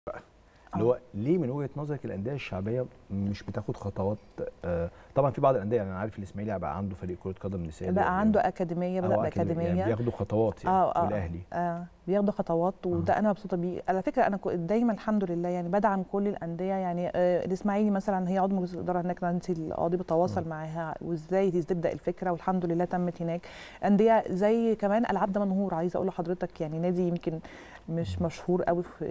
اللي هو ليه من وجهه نظرك الانديه الشعبيه مش بتاخد خطوات آه طبعا في بعض الانديه يعني انا عارف الاسماعيلي بقى عنده فريق كره قدم نسائي بقى عنده اكاديميه بدا أو أكاديمية، باكاديميه يعني بياخدوا خطوات يعني اه اه والاهلي آه بياخدوا خطوات وده انا مبسوطه بيه على فكره انا كو- دايما الحمد لله يعني بدعم كل الانديه يعني آه الاسماعيلي مثلا هي عضو مجلس الاداره هناك نانسي القاضي بتواصل معاها وازاي تبدا الفكره والحمد لله تمت هناك انديه زي كمان العاب دمنهور عايزه اقول لحضرتك يعني نادي يمكن مش مشهور قوي في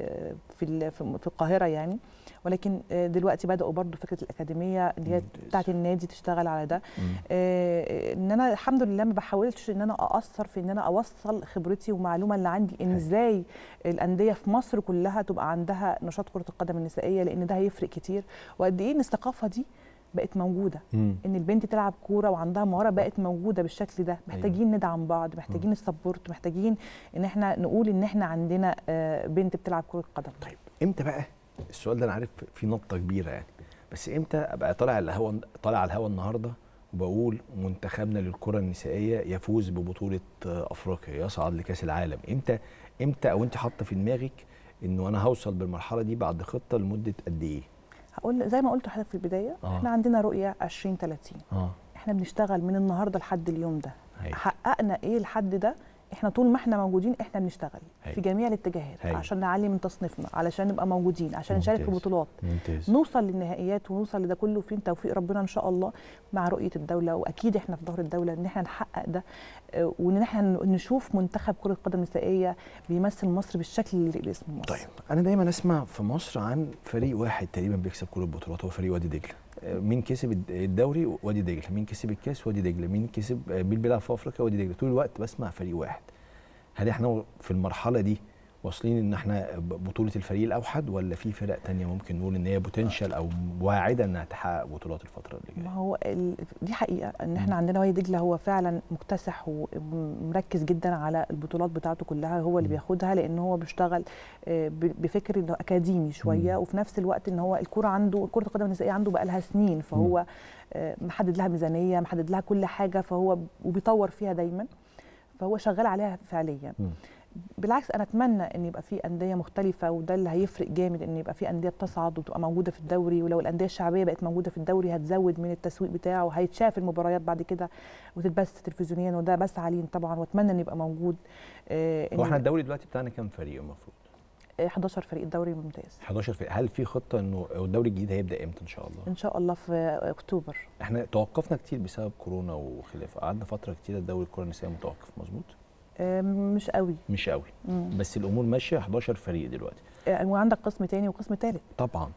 في ال- في في القاهره يعني ولكن آه، دلوقتي بداوا برضو فكره الاكاديميه اللي هي ممتاز. بتاعه النادي تشتغل على ده مم. آه، ان انا الحمد لله ما بحاولش ان انا اقصر في ان انا اوصل خبرتي ومعلومه اللي عندي ان حلو. ازاي الانديه في مصر كلها تبقى عندها نشاط كره القدم النسائيه لان ده هيفرق كتير وقد ايه ان الثقافه دي بقت موجوده مم. ان البنت تلعب كوره وعندها مهاره بقت موجوده بالشكل ده محتاجين ندعم بعض محتاجين السبورت محتاجين ان احنا نقول ان احنا عندنا آه، بنت بتلعب كره قدم طيب امتى بقى السؤال ده انا عارف في نقطه كبيره يعني بس امتى ابقى طالع على الهوا طالع على الهوا النهارده وبقول منتخبنا للكره النسائيه يفوز ببطوله آه، افريقيا يصعد لكاس العالم امتى امتى او انت حاطه في دماغك انه انا هوصل بالمرحله دي بعد خطه لمده قد ايه هقول زي ما قلت لحضرتك في البدايه آه. احنا عندنا رؤيه 2030 اه احنا بنشتغل من النهارده لحد اليوم ده هاي. حققنا ايه لحد ده احنا طول ما احنا موجودين احنا بنشتغل هاي. في جميع الاتجاهات هاي. عشان نعلي من تصنيفنا علشان نبقى موجودين عشان نشارك في ممتاز. بطولات ممتاز نوصل للنهائيات ونوصل لده كله في توفيق ربنا ان شاء الله مع رؤيه الدوله واكيد احنا في ظهر الدوله ان احنا نحقق ده آه، وان احنا نشوف منتخب كره قدم نسائيه بيمثل مصر بالشكل اللي يليق باسم مصر طيب انا دايما اسمع في مصر عن فريق واحد تقريبا بيكسب كل البطولات هو فريق وادي دجله آه، مين كسب الد- الدوري وادي دجله مين كسب الكاس وادي دجله مين كسب آه، مين بيلعب في افريقيا وادي دجله طول الوقت بسمع فريق واحد هل احنا في المرحله دي واصلين ان احنا ب- بطوله الفريق الاوحد ولا في فرق تانية ممكن نقول ان هي بوتنشال او واعده انها تحقق بطولات الفتره اللي ما جايه هو ال... دي حقيقه ان احنا عندنا وادي دجله هو فعلا مكتسح ومركز جدا على البطولات بتاعته كلها هو اللي مم. بياخدها لان هو بيشتغل آه، ب- بفكر انه اكاديمي شويه مم. وفي نفس الوقت ان هو الكوره عنده كره القدم النسائيه عنده بقى لها سنين فهو آه، محدد لها ميزانيه محدد لها كل حاجه فهو وبيطور فيها دايما فهو شغال عليها فعليا مم. بالعكس انا اتمنى ان يبقى في انديه مختلفه وده اللي هيفرق جامد ان يبقى في انديه بتصعد وتبقى موجوده في الدوري ولو الانديه الشعبيه بقت موجوده في الدوري هتزود من التسويق بتاعه وهيتشاف المباريات بعد كده وتتبث تلفزيونيا وده بس عليه طبعا واتمنى ان يبقى موجود آه، هو إن- احنا الدوري دلوقتي بتاعنا كام فريق المفروض آه، 11 فريق الدوري ممتاز 11 فريق هل في خطه انه الدوري الجديد هيبدا امتى ان شاء الله ان شاء الله في اكتوبر احنا توقفنا كتير بسبب كورونا وخلافه قعدنا فتره كتير الدوري الكره النسائيه متوقف مظبوط آه، مش قوي مش قوي مم. بس الامور ماشيه 11 فريق دلوقتي آه، وعندك قسم تاني وقسم تالت طبعا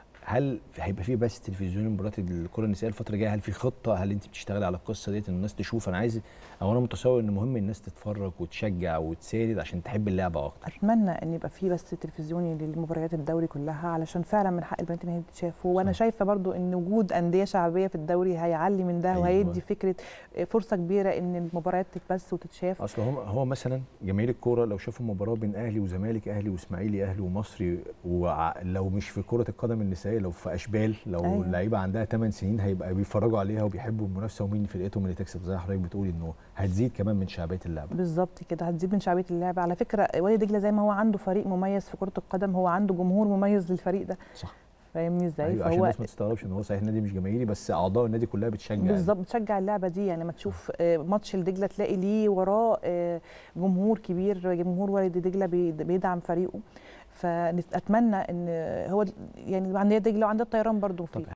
هل في- هيبقى في بس تلفزيون مباريات الكره النسائيه الفتره الجايه هل في خطه هل انت بتشتغلي على القصه ديت ان الناس تشوف انا عايز او انا متصور ان مهم الناس تتفرج وتشجع وتساند عشان تحب اللعبه اكتر اتمنى ان يبقى في بس تلفزيوني للمباريات الدوري كلها علشان فعلا من حق البنات ان هي تتشاف وانا صح. شايفه برضو ان وجود انديه شعبيه في الدوري هيعلي من ده أيوة. وهيدي فكره فرصه كبيره ان المباريات تتبث وتتشاف اصل هو هو مثلا جماهير الكوره لو شافوا مباراه بين اهلي وزمالك اهلي واسماعيلي اهلي ومصري ولو مش في كره القدم النسائيه لو في اشبال لو أيوة. اللعيبه عندها 8 سنين هيبقى بيتفرجوا عليها وبيحبوا المنافسه ومين فرقتهم اللي تكسب زي ما حضرتك بتقولي انه هتزيد كمان من شعبيه اللعبه بالظبط كده هتزيد من شعبيه اللعبه على فكره وادي دجله زي ما هو عنده فريق مميز في كره القدم هو عنده جمهور مميز للفريق ده صح فاهمني ازاي ايوه عشان الناس ما تستغربش ان هو صحيح النادي مش جماهيري بس اعضاء النادي كلها بتشجع بالظبط بتشجع اللعبه دي يعني لما تشوف آه، ماتش لدجله تلاقي ليه وراه آه، جمهور كبير جمهور وادي دجله بي- بيدعم فريقه فاتمنى ان هو يعني عندنا دجله وعندنا الطيران برضو طب في